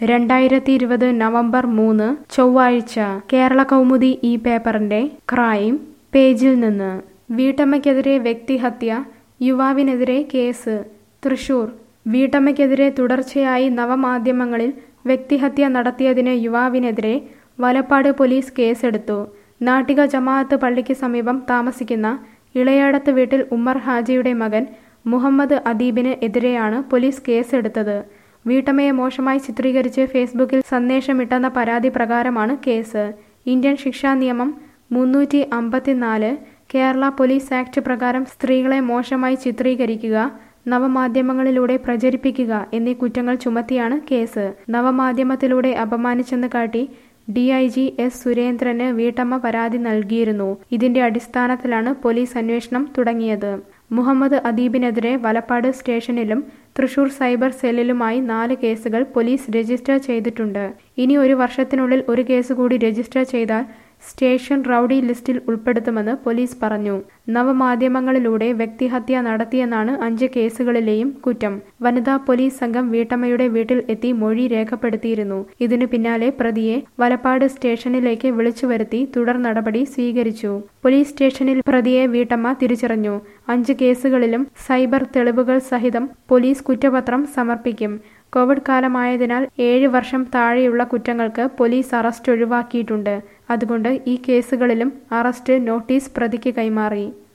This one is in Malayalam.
രണ്ടായിരത്തി ഇരുപത് നവംബർ മൂന്ന് ചൊവ്വാഴ്ച കേരള കൗമുദി ഈ പേപ്പറിന്റെ ക്രൈം പേജിൽ നിന്ന് വീട്ടമ്മയ്ക്കെതിരെ വ്യക്തിഹത്യ യുവാവിനെതിരെ കേസ് തൃശൂർ വീട്ടമ്മയ്ക്കെതിരെ തുടർച്ചയായി നവമാധ്യമങ്ങളിൽ വ്യക്തിഹത്യ നടത്തിയതിന് യുവാവിനെതിരെ വലപ്പാട് പോലീസ് കേസെടുത്തു നാട്ടിക ജമാഅത്ത് പള്ളിക്ക് സമീപം താമസിക്കുന്ന ഇളയാടത്ത് വീട്ടിൽ ഉമ്മർ ഹാജിയുടെ മകൻ മുഹമ്മദ് അദീബിന് എതിരെയാണ് പോലീസ് കേസെടുത്തത് വീട്ടമ്മയെ മോശമായി ചിത്രീകരിച്ച് ഫേസ്ബുക്കിൽ സന്ദേശമിട്ടെന്ന പരാതി പ്രകാരമാണ് കേസ് ഇന്ത്യൻ ശിക്ഷാ നിയമം മുന്നൂറ്റി അമ്പത്തിനാല് കേരള പോലീസ് ആക്ട് പ്രകാരം സ്ത്രീകളെ മോശമായി ചിത്രീകരിക്കുക നവമാധ്യമങ്ങളിലൂടെ പ്രചരിപ്പിക്കുക എന്നീ കുറ്റങ്ങൾ ചുമത്തിയാണ് കേസ് നവമാധ്യമത്തിലൂടെ അപമാനിച്ചെന്ന് കാട്ടി ഡി ഐ ജി എസ് സുരേന്ദ്രന് വീട്ടമ്മ പരാതി നൽകിയിരുന്നു ഇതിന്റെ അടിസ്ഥാനത്തിലാണ് പോലീസ് അന്വേഷണം തുടങ്ങിയത് മുഹമ്മദ് അദീബിനെതിരെ വലപ്പാട് സ്റ്റേഷനിലും തൃശൂർ സൈബർ സെല്ലിലുമായി നാല് കേസുകൾ പോലീസ് രജിസ്റ്റർ ചെയ്തിട്ടുണ്ട് ഇനി ഒരു വർഷത്തിനുള്ളിൽ ഒരു കേസ് കൂടി രജിസ്റ്റർ ചെയ്താൽ സ്റ്റേഷൻ റൌഡി ലിസ്റ്റിൽ ഉൾപ്പെടുത്തുമെന്ന് പോലീസ് പറഞ്ഞു നവമാധ്യമങ്ങളിലൂടെ വ്യക്തിഹത്യ നടത്തിയെന്നാണ് അഞ്ച് കേസുകളിലെയും കുറ്റം വനിതാ പോലീസ് സംഘം വീട്ടമ്മയുടെ വീട്ടിൽ എത്തി മൊഴി രേഖപ്പെടുത്തിയിരുന്നു ഇതിനു പിന്നാലെ പ്രതിയെ വലപ്പാട് സ്റ്റേഷനിലേക്ക് വിളിച്ചു വരുത്തി തുടർ നടപടി സ്വീകരിച്ചു പോലീസ് സ്റ്റേഷനിൽ പ്രതിയെ വീട്ടമ്മ തിരിച്ചറിഞ്ഞു അഞ്ച് കേസുകളിലും സൈബർ തെളിവുകൾ സഹിതം പോലീസ് കുറ്റപത്രം സമർപ്പിക്കും കോവിഡ് കാലമായതിനാൽ ഏഴ് വർഷം താഴെയുള്ള കുറ്റങ്ങൾക്ക് പോലീസ് അറസ്റ്റ് ഒഴിവാക്കിയിട്ടുണ്ട് അതുകൊണ്ട് ഈ കേസുകളിലും അറസ്റ്റ് നോട്ടീസ് പ്രതിക്ക് കൈമാറി